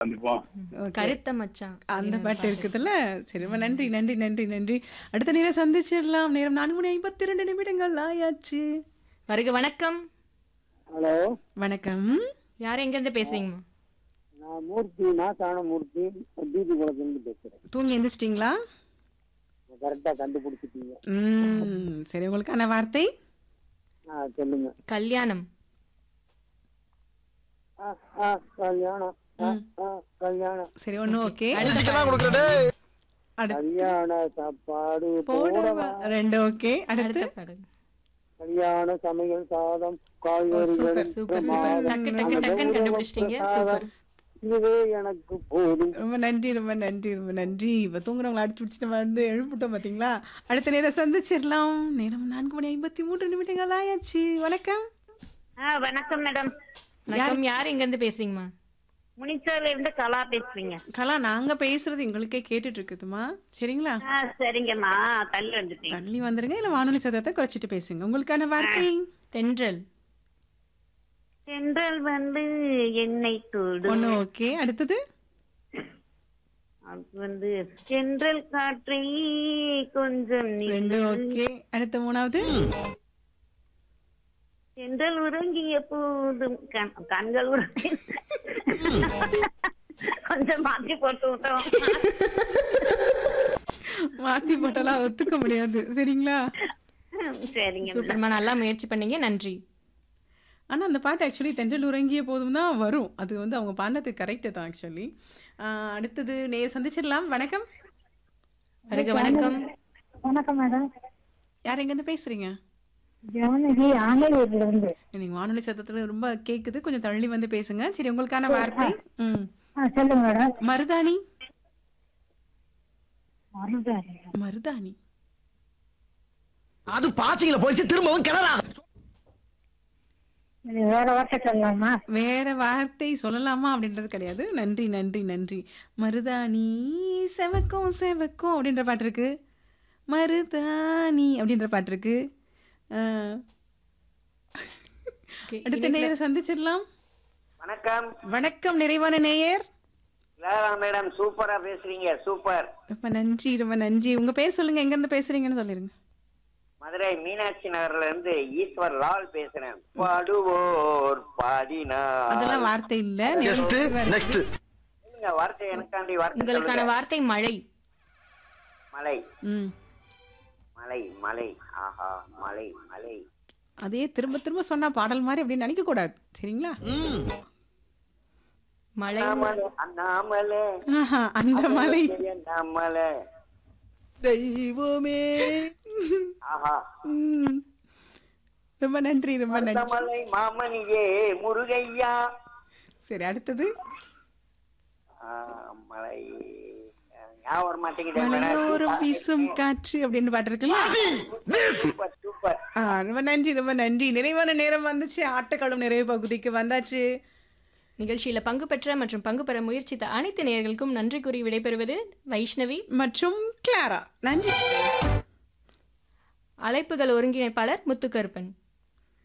சந்திப்போம் Okay. கருத்த மச்சான் அந்த பாட்டு இருக்குதுல்ல சரி ரொம்ப நன்றி நன்றி நன்றி நன்றி அடுத்த நேரம் சந்திச்சிடலாம் நேரம் நான்கு மணி ஐம்பத்தி ரெண்டு நிமிடங்கள் ஆயாச்சு வருக வணக்கம் ஹலோ வணக்கம் யார் எங்க இருந்து பேசுறீங்கம்மா நான் மூர்த்தி நாசான மூர்த்தி டிபி குளத்துலேருந்து பேசுகிறேன் தூங்கி எந்திரிச்சிட்டிங்களா கரெக்டாக கண்டுபிடிச்சிட்டீங்க ம் சரி உங்களுக்கான வார்த்தை ஆ சொல்லுங்க கல்யாணம் ஆ ஆ கல்யாணம் ஆ ஆ கல்யாணம் சரி ஒன்று ஓகே அடுத்து கல்யாண சாப்பாடு போடவா போடவா ரெண்டு ஓகே அடுத்து அடுத்த பாடல் கல்யாண சமையல் சாதம் காய்கறிகள் சூப்பர் சூப்பர் டக்கு டக்கு டக்குன்னு கண்டுபிடிச்சிட்டீங்க சூப்பர் இதுவே எனக்கு போதும் ரொம்ப நன்றி ரொம்ப நன்றி ரொம்ப நன்றி இப்போ தூங்குறவங்களை அடிச்சு பிடிச்சி நம்ம வந்து எழுப்பிட்டோம் பார்த்தீங்களா அடுத்த நேரம் சந்திச்சிடலாம் நேரம் நான்கு மணி ஐம்பத்தி மூன்று நிமிடங்கள் ஆயாச்சு வணக்கம் ஆ வணக்கம் மேடம் வணக்கம் யார் எங்க இருந்து பேசுறீங்கம்மா முனிச்சால இருந்து கலா பேசுறீங்க கலா நாங்க பேசுறது எங்களுக்கே கேட்டுட்டு இருக்குதுமா சரிங்களா ஆ சரிங்கம்மா தள்ளி வந்துட்டேன் தள்ளி வந்துருங்க இல்ல வானொலி சத்தத்தை குறைச்சிட்டு பேசுங்க உங்களுக்கான வார்த்தை தென்றல் சென்றல் வந்து எண்ணெய் தூடு ஒண்ணு ஓகே அடுத்தது அது வந்து சென்றல் காற்றை கொஞ்சம் ரெண்டு நில்லு. ஓகே அடுத்த மூணாவது சென்றல் உறங்கிய போதும் கண்- கண்கள் உறங்கி கொஞ்சம் மாற்றி போட்டு விட்டோம் மாத்தி போட்டாலாம் ஒத்துக்க முடியாது சரிங்களா சரிங்க சூப்பர்மா நல்லா முயற்சி பண்ணீங்க நன்றி ஆனா அந்த பாட்டு ஆக்சுவலி தென்றல் உறங்கிய போதும் தான் வரும் அது வந்து அவங்க பாடினது கரெக்டு தான் ஆக்சுவலி அடுத்தது நேர் சந்திச்சிடலாம் வணக்கம் வருக வணக்கம் வணக்கம் மேடம் யார் எங்கேருந்து பேசுறீங்க ஜானகி ஆணையூர்ல இருந்து நீங்க வானொலி சத்தத்துல ரொம்ப கேக்குது கொஞ்சம் தள்ளி வந்து பேசுங்க சரி உங்களுக்கான வார்த்தை ம் ஆ சொல்லுங்க மேடம் மருதாணி மருதாணி மருதாணி அது பாசிங்கள போயிடுச்சு திரும்பவும் கிளறா இது வேற வார்த்தை சொல்லலாமா வேற வார்த்தை சொல்லலாமா அப்படின்றது கிடையாது நன்றி நன்றி நன்றி மருதாணி செவக்கும் செவக்கும் அப்படின்ற பாட்டு இருக்கு மருதாணி அப்படின்ற பாட்டு இருக்கு ஆஹ், Okay, அடுத்த நேயரை சந்திச்சிடலாம் வணக்கம் வணக்கம் நிறைவான நேயர் கிளாரா மேடம் சூப்பரா பேசுறீங்க சூப்பர் ரொம்ப நன்றி ரொம்ப நன்றி உங்க பேர் சொல்லுங்க எங்க இருந்து பேசுறீங்கன்னு சொல்லிருங்க மதுரை மீனாட்சி நகர்ல இருந்து ஈஸ்வர் லால் பேசுறேன் பாடுவோர் பாடினார் அதெல்லாம் வார்த்தை இல்ல நெக்ஸ்ட் நிறைவா இருக்கு. நெக்ஸ்ட் சொல்லுங்க, வார்த்தை எனக்காண்டி வார்த்தை உங்களுக்கான சொல்லுங்க. வார்த்தை மழை மலை ம் மலை மலை ஆஹா மலை மலை அதே திரும்ப திரும்ப சொன்னா பாடல் மாதிரி அப்படின்னு நினைக்க கூடாது சரிங்களா மழை அண்ணாமலை அண்ணாமலை ஆஹா, அந்த மலை அண்ணாமலை தெய்வமே ஆஹா ம். ரொம்ப நன்றி ரொம்ப நன்றி அண்ணாமலை மாமணியே முருகையா சரி அடுத்தது ஆ, மலை ஞாபகம் வர மாட்டேங்குது மலையோரம் வீசும் காற்று அப்படின்னு பாட்டு இருக்குல்ல சூப்பர் சூப்பர் ஆ, ரொம்ப நன்றி ரொம்ப நன்றி நிறைவான நேரம் வந்துச்சு ஆட்டக்காலம் நிறைவு பகுதிக்கு வந்தாச்சு நிகழ்ச்சியில பங்கு பெற்ற மற்றும் பங்கு பெற முயற்சித்த அனைத்து நேயர்களுக்கும் நன்றி கூறி விடைபெறுவது வைஷ்ணவி மற்றும் கிளாரா நன்றி அழைப்புகள் ஒருங்கிணைப்பாளர் முத்துக்கருப்பன்